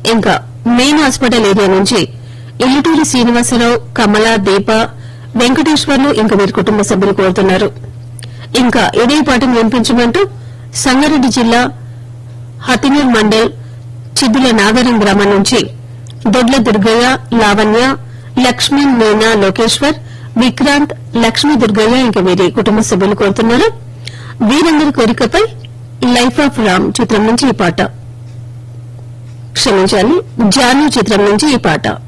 ఇంకా main hospital area నుంచి ఇల్లుటూరి శ్రీనివాసరావు కమల దీప వెంకటేశ్వర్లు ఇంకా వీరి కుటుంబ సభ్యులు కోరుతున్నారు ఇంకా ఇదే పాటను వినిపించమంటూ సంగారెడ్డి జిల్లా హతినూర్ మండల్ చిద్దుల నాగరం గ్రామం నుంచి దొడ్ల దుర్గయ్య లావణ్య లక్ష్మీ మీనా లోకేశ్వర్ విక్రాంత్ లక్ష్మీ దుర్గయ్య ఇంకా వీరి కుటుంబ సభ్యులు కోరుతున్నారు వీరందరి కోరికపై లైఫ్ ఆఫ్ రామ్ చిత్రం నుంచి ఈ పాట క్షమించాలి జాను చిత్రం నుంచి ఈ పాట